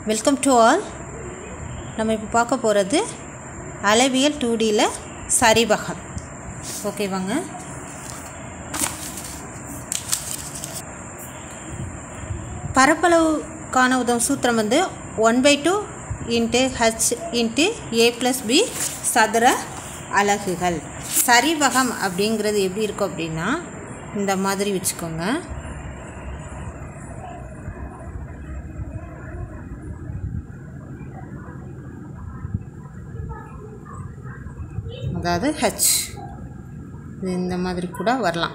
welcome to all நம்ம இப்போ பார்க்க போகிறது அளவியல் டூ டியில் சரிவகம் ஓகேவாங்க பரப்பளவுக்கான உதவும் சூத்திரம் வந்து one by two into H into A plus B சதுர அலகுகள் சரிவகம் அப்படிங்கிறது எப்படி இருக்கும் அப்படின்னா இந்த மாதிரி வச்சுக்கோங்க அதாவது ஹெச் இது இந்த மாதிரி கூட வரலாம்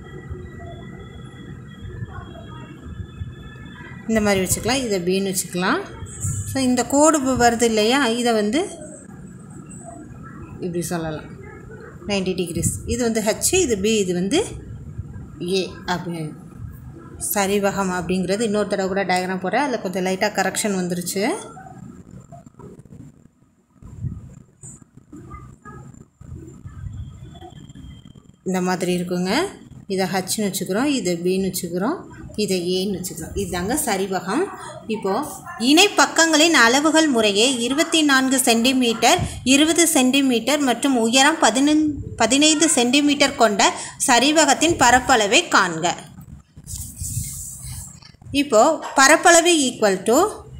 இந்த மாதிரி வச்சுக்கலாம் இதை பின்னு வச்சுக்கலாம் ஸோ இந்த கோடு இப்ப வருது இல்லையா இதை வந்து இப்படி சொல்லலாம் 90 டிகிரிஸ் இது வந்து ஹெச் இது பி இது வந்து ஏ அப்படி சரிவகம் அப்படிங்கிறது இன்னொரு தடவை கூட டயக்ராம் போடுறேன் அதில் கொஞ்சம் லைட்டாக கரெக்ஷன் வந்துருச்சு இந்த மாதிரி இருக்குங்க இதை ஹச்னு வச்சுக்கிறோம் இதை பின்னு வச்சுக்கிறோம் இதை ஏன்னு வச்சுக்கிறோம் இதுதாங்க சரிவகம் இப்போது இணை பக்கங்களின் அளவுகள் முறையே இருபத்தி நான்கு சென்டிமீட்டர் இருபது சென்டிமீட்டர் மற்றும் உயரம் பதினஞ் பதினைந்து சென்டிமீட்டர் கொண்ட சரிவகத்தின் பரப்பளவை காண்க இப்போது பரப்பளவு equal to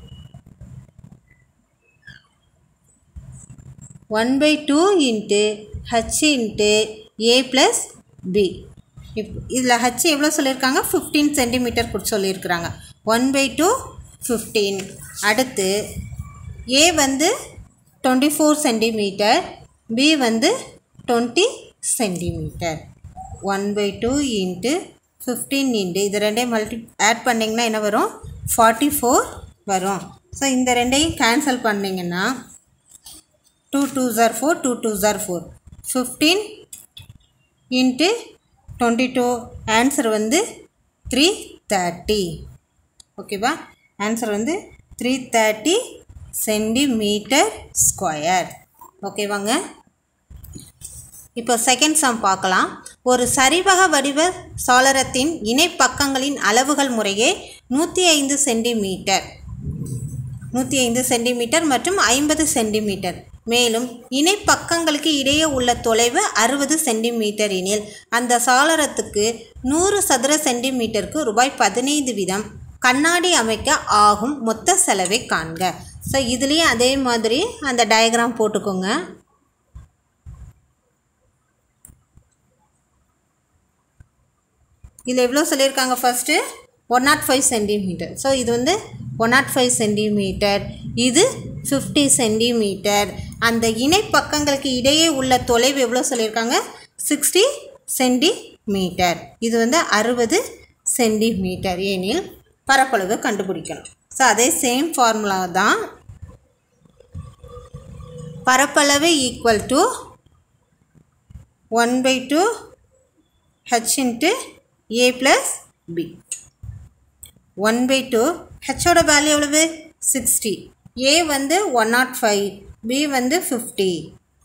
one by two into H into A plus B இப் இதில் ஹச் எவ்வளோ சொல்லியிருக்காங்க ஃபிஃப்டீன் சென்டிமீட்டர் கொடுத்து சொல்லியிருக்கிறாங்க ஒன் பை டூ ஃபிஃப்டீன் அடுத்து ஏ வந்து டுவெண்ட்டி ஃபோர் சென்டிமீட்டர் பி வந்து twenty centimetre one by two into fifteen into இது ரெண்டையும் மல்டி ஆட் பண்ணிங்கன்னா என்ன வரும் ஃபார்ட்டி ஃபோர் வரும் ஸோ இந்த ரெண்டையும் கேன்சல் பண்ணிங்கன்னா டூ டூ ஜார் ஃபோர் டூ டூ ஜார் four fifteen into twenty two answer வந்து த்ரீ தேர்ட்டி ஓகேவா ஆன்சர் வந்து த்ரீ தேர்ட்டி சென்டிமீட்டர் ஸ்கொயர் ஓகேவாங்க இப்போ செகண்ட் சம் பார்க்கலாம் ஒரு சரிவக வடிவ சாளரத்தின் இணைப்பக்கங்களின் அளவுகள் முறையே நூற்றி ஐந்து சென்டிமீட்டர் நூற்றி ஐந்து சென்டிமீட்டர் மற்றும் ஐம்பது சென்டிமீட்டர் மேலும் இணைப்பக்கங்களுக்கு இடையே உள்ள தொலைவு அறுபது சென்டிமீட்டர் எனில் அந்த சாளரத்துக்கு நூறு சதுர சென்டிமீட்டருக்கு ரூபாய் பதினைந்து வீதம் கண்ணாடி அமைக்க ஆகும் மொத்த செலவை காண்க ஸோ இதுலேயும் அதே மாதிரி அந்த டயக்ராம் போட்டுக்கோங்க இதில் எவ்வளோ சொல்லியிருக்காங்க first one naught five centimetre so இது வந்து ஒன் நாட் ஃபைவ் சென்டிமீட்டர் இது ஃபிஃப்டி சென்டிமீட்டர் அந்த இணைப்பக்கங்களுக்கு இடையே உள்ள தொலைவு எவ்வளோ சொல்லியிருக்காங்க சிக்ஸ்டி சென்டிமீட்டர் இது வந்து அறுபது சென்டிமீட்டர் ஏனில் பரப்பளவு கண்டுபிடிக்கணும் ஸோ அதே சேம் ஃபார்முலா தான் பரப்பளவு equal to one by two H into A plus B one by two ஹெச்சோட வேல்யூ எவ்வளவு சிக்ஸ்டி ஏ வந்து ஒன் நாட் ஃபைவ் பி வந்து ஃபிஃப்டி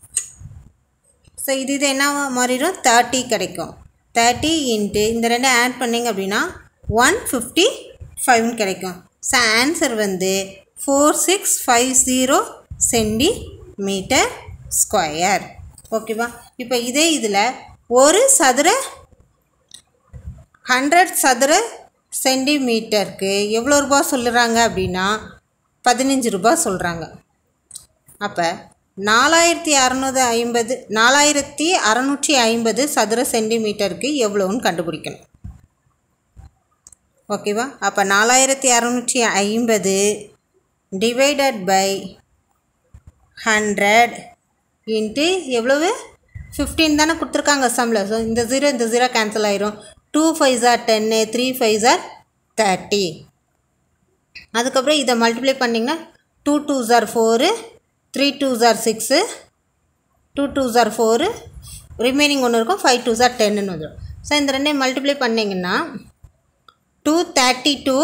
ஸோ இது இது என்ன மாறிடும் தேர்ட்டி கிடைக்கும் தேர்ட்டி இன்ட்டு இந்த ரெண்டு ஆட் பண்ணிங்க அப்படின்னா ஒன் ஃபிஃப்டி ஃபைவ்னு கிடைக்கும் ஸோ ஆன்சர் வந்து four six five zero centimetre square ஓகேவா இப்போ இதே இதில் ஒரு சதுர ஹண்ட்ரட் சதுர சென்டிமீட்டருக்கு எவ்வளோ ரூபா சொல்லுறாங்க அப்படின்னா பதினஞ்சு ரூபா சொல்கிறாங்க அப்போ நாலாயிரத்தி அறநூறு ஐம்பது நாலாயிரத்தி அறநூற்றி ஐம்பது சதுர சென்டிமீட்டருக்கு எவ்வளோன்னு கண்டுபிடிக்கணும் ஓகேவா அப்போ நாலாயிரத்தி அறநூற்றி ஐம்பது டிவைடட் பை ஹண்ட்ரட் இன்ட்டு எவ்வளவு ஃபிஃப்டீன் தானே கொடுத்துருக்காங்க சம்மில் ஸோ இந்த ஜீரோ இந்த ஜீரோ கேன்சல் ஆயிரும் டூ ஃபைவ் ஜார் டென்னு த்ரீ ஃபைவ் ஜார் தேர்ட்டி அதுக்கப்புறம் இதை மல்டிப்ளை பண்ணிங்கன்னா டூ டூ ஜார் ஃபோரு த்ரீ டூ ஜார் சிக்ஸு டூ டூ ஜார் ஃபோரு ரிமைனிங் ஒன்று இருக்கும் ஃபைவ் டூ ஜார் டென்னு வந்துடும் ஸோ இந்த ரெண்டையும் மல்டிப்ளை பண்ணிங்கன்னா two thirty two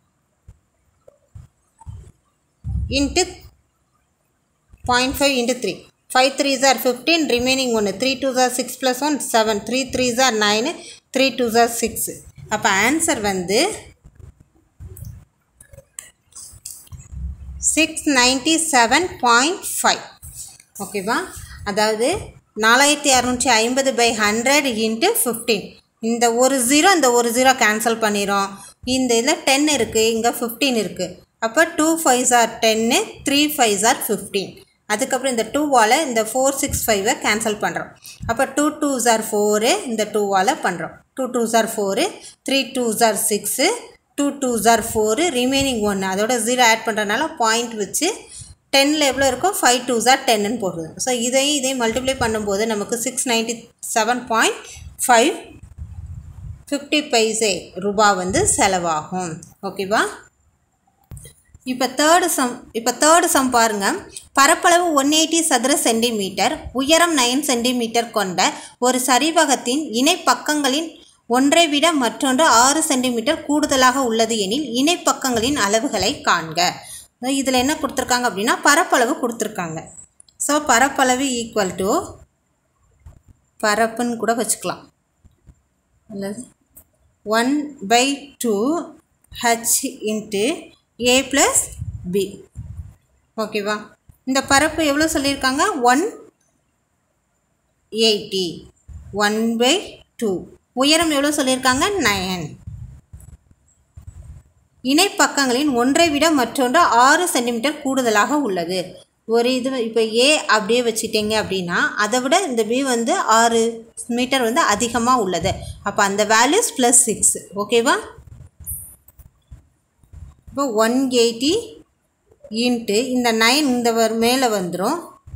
into point five into three five three ஜார் ஃபிஃப்டீன் ரிமைனிங் ஒன்று த்ரீ டூ ஜார் six plus one seven three three ஜார் நைனு த்ரீ டூ ஜார் சிக்ஸு அப்போ ஆன்சர் வந்து six ninety seven point five ஓகேவா அதாவது நாலாயிரத்தி இரநூற்றி ஐம்பது பை ஹண்ட்ரட் இன்ட்டு ஃபிஃப்டீன் இந்த ஒரு ஜீரோ இந்த ஒரு ஜீரோ கேன்சல் பண்ணிடும் இந்த இதில் டென் இருக்குது இங்கே ஃபிஃப்டீன் இருக்குது அப்போ டூ ஃபைவ் ஆர் டென்னு த்ரீ ஃபைவ் ஆர் ஃபிஃப்டீன் அதுக்கப்புறம் இந்த டூவால் இந்த ஃபோர் சிக்ஸ் ஃபைவை கேன்சல் பண்ணுறோம் அப்போ டூ டூ ஜார் ஃபோரு இந்த டூவால் பண்ணுறோம் டூ டூ ஜார் ஃபோரு த்ரீ டூ ஜார் சிக்ஸு டூ டூ ஜார் ஃபோரு ரிமைனிங் ஒன்று அதோட ஜீரோ ஆட் பண்ணுறதுனால பாயிண்ட் வச்சு டென்னில் எவ்வளோ இருக்கோ ஃபைவ் டூ ஜார் டென்னு போடுறது ஸோ இதையும் இதையும் மல்டிப்ளை பண்ணும்போது நமக்கு six ninety seven point five fifty paise ரூபா வந்து செலவாகும் ஓகேவா இப்போ தேர்டு சம் இப்போ தேர்டு சம் பாருங்கள் பரப்பளவு ஒன் எயிட்டி சதுர சென்டிமீட்டர் உயரம் நைன் சென்டிமீட்டர் கொண்ட ஒரு சரிவகத்தின் இணை பக்கங்களின் ஒன்றை விட மற்றொன்று ஆறு சென்டிமீட்டர் கூடுதலாக உள்ளது எனில் இணை பக்கங்களின் அளவுகளை காண்க இதில் என்ன கொடுத்துருக்காங்க அப்படின்னா பரப்பளவு கொடுத்துருக்காங்க ஸோ பரப்பளவு ஈக்குவல் டு பரப்புன்னு கூட வச்சுக்கலாம் அல்லது one by two H into A plus B ஓகேவா இந்த பரப்பு எவ்வளோ சொல்லியிருக்காங்க one eighty one by two உயரம் எவ்வளோ சொல்லியிருக்காங்க நயன் இணைப்பக்கங்களின் ஒன்றை விட மற்றொன்று ஆறு சென்டிமீட்டர் கூடுதலாக உள்ளது ஒரு இது இப்போ ஏ அப்படியே வச்சுட்டீங்க அப்படின்னா அதை விட இந்த பி வந்து ஆறு மீட்டர் வந்து அதிகமாக உள்ளது அப்போ அந்த வேல்யூஸ் ப்ளஸ் சிக்ஸ் ஓகேவா இப்போ ஒன் எயிட்டி இன்ட்டு இந்த நைன் இந்த வ மேலே வந்துடும்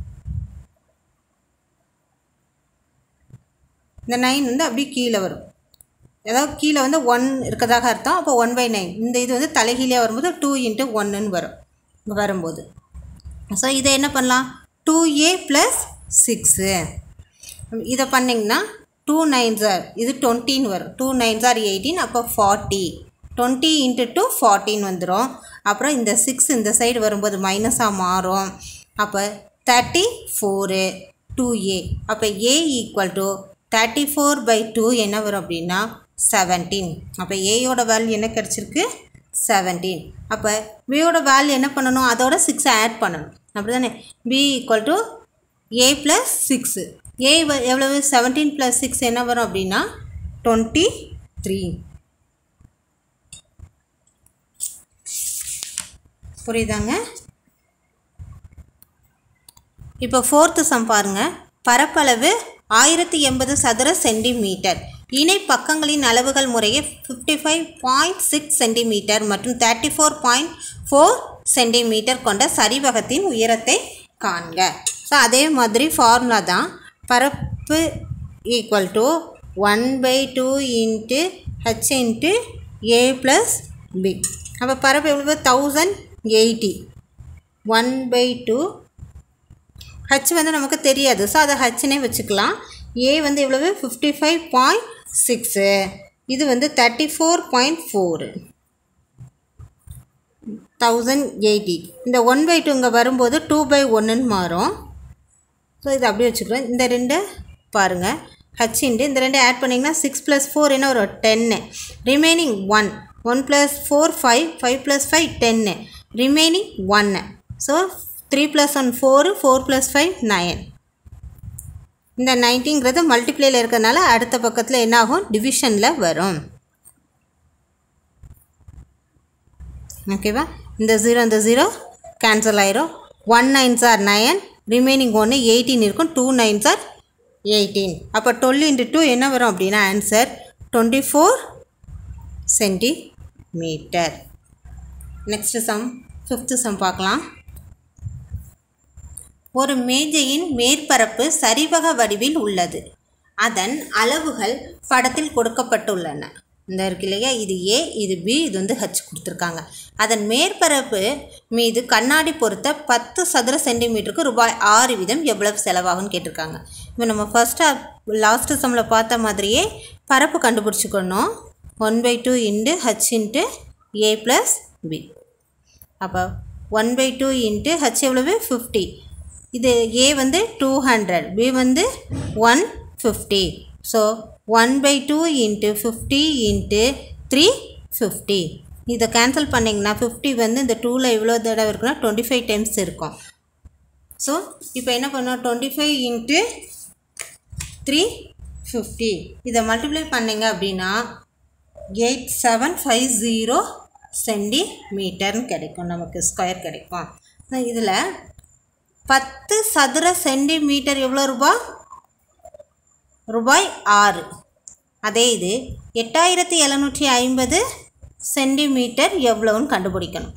இந்த நைன் வந்து அப்படியே கீழே வரும் அதாவது கீழே வந்து ஒன் இருக்கிறதாக அர்த்தம் அப்போ ஒன் பை நைன் இந்த இது வந்து தலைகீழே வரும்போது டூ இன்ட்டு ஒன்றுன்னு வரும் இங்கே வரும்போது ஸோ இதை என்ன பண்ணலாம் டூ ஏ ப்ளஸ் சிக்ஸு இதை பண்ணிங்கன்னா டூ நைன் சார் இது டுவெண்ட்டின்னு வரும் டூ நைன் சார் எயிட்டீன் அப்போ ஃபார்ட்டி டுவெண்ட்டி இன்ட்டு டூ ஃபார்ட்டின் வந்துடும் அப்புறம் இந்த சிக்ஸ் இந்த சைடு வரும்போது மைனஸாக மாறும் அப்போ தேர்ட்டி ஃபோரு டூ ஏ அப்போ A equal to thirty four by two என்ன வரும் அப்படின்னா செவன்டீன் அப்போ ஏயோட வேல்யூ என்ன கிடச்சிருக்கு செவன்டீன் அப்போ பியோட வேல்யூ என்ன பண்ணணும் அதோட சிக்ஸை ஆட் பண்ணணும் அப்படி தானே B equal to A plus six A எவ்வளவு செவன்டீன் ப்ளஸ் சிக்ஸ் என்ன வரும் அப்படின்னா டுவெண்ட்டி த்ரீ புரியுதாங்க இப்போ ஃபோர்த்து சம் பாருங்க பரப்பளவு ஆயிரத்தி எண்பது சதுர சென்டிமீட்டர் இணை பக்கங்களின் அளவுகள் முறையே fifty five point six centimetre மற்றும் thirty four point four centimetre கொண்ட சரிவகத்தின் உயரத்தை காண்க ஸோ அதே மாதிரி ஃபார்முலா தான் பரப்பு equal to one by two into H into A plus B அப்போ பரப்பு எவ்வளவு thousand eighty one by two H வந்து நமக்கு தெரியாது ஸோ அதை ஹச்னே வச்சுக்கலாம் ஏ வந்து எவ்வளவு ஃபிஃப்டி ஃபைவ் பாயிண்ட் சிக்ஸு இது வந்து thirty four point four thousand eighty இந்த ஒன் பை டூ இங்கே வரும்போது டூ பை ஒன்றுன்னு மாறும் ஸோ இது அப்படியே வச்சுக்கிறோம் இந்த ரெண்டு பாருங்கள் ஹச் இன்ட்டு இந்த ரெண்டு ஆட் பண்ணிங்கன்னா சிக்ஸ் ப்ளஸ் ஃபோர் என்ன ஒரு ten remaining one one plus four five five plus five ten remaining ஒன்று so three plus one four four plus five nine இந்த நைன்ட்டிங்கிறது மல்டிப்ளேயில் இருக்கிறதுனால அடுத்த பக்கத்தில் என்ன ஆகும் டிவிஷனில் வரும் ஓகேவா இந்த ஜீரோ இந்த ஜீரோ கேன்சல் ஆயிரும் one nine sir nine remaining ஒன்று எயிட்டீன் இருக்கும் டூ நைன் சார் எயிட்டீன் அப்போ டுவெல் இன்ட்டு டூ என்ன வரும் அப்படின்னா answer twenty four centimetre next sum fifth sum பார்க்கலாம் ஒரு மேஜையின் மேற்பரப்பு சரிவக வடிவில் உள்ளது அதன் அளவுகள் படத்தில் கொடுக்கப்பட்டுள்ளன இந்த இருக்கு இல்லையா இது ஏ இது பி இது வந்து ஹச் கொடுத்துருக்காங்க அதன் மேற்பரப்பு மீது கண்ணாடி பொறுத்த பத்து சதுர சென்டிமீட்டருக்கு ரூபாய் ஆறு வீதம் எவ்வளவு செலவாகும்னு கேட்டிருக்காங்க இப்போ நம்ம ஃபஸ்ட்டு லாஸ்ட்டு சம்மில் பார்த்த மாதிரியே பரப்பு கண்டுபிடிச்சிக்கணும் one by two into H into A plus B அப்போ one by two into H எவ்வளவு ஃபிஃப்டி இது ஏ வந்து டூ ஹண்ட்ரட் பி வந்து one fifty so one by two into fifty into three fifty இதை கேன்சல் பண்ணிங்கன்னா fifty வந்து இந்த டூவில் எவ்வளோ தடவை இருக்குன்னா டுவெண்ட்டி ஃபைவ் டைம்ஸ் இருக்கும் ஸோ இப்போ என்ன பண்ணோம் twenty five into three fifty இதை மல்டிப்ளை பண்ணிங்க அப்படின்னா எயிட் செவன் ஃபைவ் ஜீரோ சென்டிமீட்டர்னு கிடைக்கும் நமக்கு ஸ்கொயர் கிடைக்கும் இதில் பத்து சதுர சென்டிமீட்டர் எவ்வளோ ரூபாய் ரூபாய் ஆறு அதே இது எட்டாயிரத்தி எழுநூற்றி ஐம்பது சென்டிமீட்டர் எவ்வளோன்னு கண்டுபிடிக்கணும்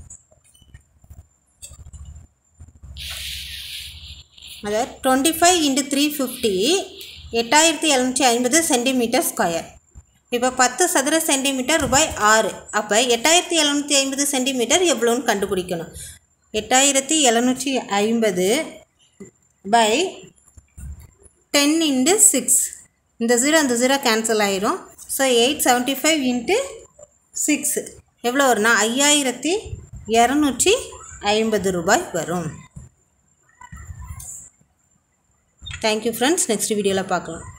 அதாவது twenty five into three fifty எட்டாயிரத்தி எழுநூற்றி ஐம்பது சென்டிமீட்டர் ஸ்கொயர் இப்போ பத்து சதுர சென்டிமீட்டர் ரூபாய் ஆறு அப்போ எட்டாயிரத்தி எழுநூற்றி ஐம்பது சென்டிமீட்டர் எவ்வளோன்னு கண்டுபிடிக்கணும் எட்டாயிரத்தி எழுநூற்றி ஐம்பது பை டென் இன்ட்டு சிக்ஸ் இந்த ஜீரோ அந்த ஜீரோ கேன்சல் ஆயிரும் so eight seventy five into six எவ்வளோ வரும்னா ஐயாயிரத்தி இரநூற்றி ஐம்பது ரூபாய் வரும் தேங்க்யூ ஃப்ரெண்ட்ஸ் நெக்ஸ்ட் வீடியோவில் பார்க்கலாம்